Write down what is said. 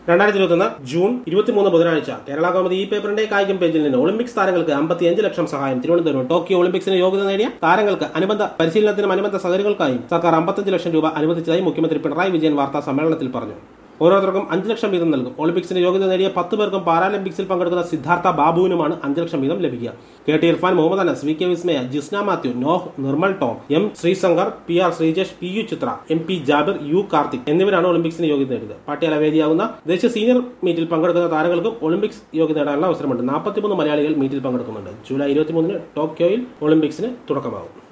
രണ്ടായിരത്തി ഇരുപത്തൊന്ന് ജൂൺ ഇരുപത്തിമൂന്ന് ബുധനാഴ്ച കേരള കൗമുദി ഈ പേപ്പറിന്റെ കായികം പേജിൽ നിന്ന് ഒളിമ്പിക്സ് താരങ്ങൾക്ക് അമ്പത്തിയഞ്ച് ലക്ഷം സഹായം തിരുവനന്തപുരം ടോക്കിയോ ഒളിമ്പിക്സിന് യോഗ്യത നേടിയ താരങ്ങൾക്ക് അനുബന്ധ പരിശീലനത്തിനും അനുബന്ധ സഹകരണങ്ങൾക്കായും സർക്കാർ അമ്പത്തഞ്ച് ലക്ഷം രൂപ അനുവദിച്ചതായി മുഖ്യമന്ത്രി പിണറായി വിജയൻ വാർത്താ സമ്മേളനത്തിൽ പറഞ്ഞു ഓരോരുത്തർക്കും അഞ്ച് ലക്ഷം വീതം നൽകും ഒളിമ്പിക്സിന് യോഗ്യത നേടിയ പത്ത് പേർക്കും പാരാലിമ്പിക്സിൽ പങ്കെടുക്കുന്ന സിദ്ധാർത്ഥ ബാബുവിനുമാണ് അഞ്ച് ലക്ഷം വീതം ലഭിക്കുക K T Irfan Muhammed Anas V K Vismaya Jisna Mathew Noah Nirmal Tom M Sreeshankar P R Sreejesh P U Chithra M P Jabir U Karthik എന്നിവരാണ് ഒളിമ്പിക്സിന് യോഗ്യത നേടിയത് പാട്യാല വേദിയാകുന്ന ദേശീയ സീനിയർ മീറ്റിൽ പങ്കെടുക്കുന്ന താരങ്ങൾക്കും ഒളിമ്പിക്സ് യോഗ്യത നേടാനുള്ള അവസരമുണ്ട് നാൽപ്പത്തിമൂന്ന് മലയാളികൾ മീറ്റിൽ പങ്കെടുക്കുന്നുണ്ട് ജൂലൈ ഇരുപത്തിമൂന്നിന് ടോക്കിയോയിൽ ഒളിമ്പിക്സിന് തുടക്കമാകും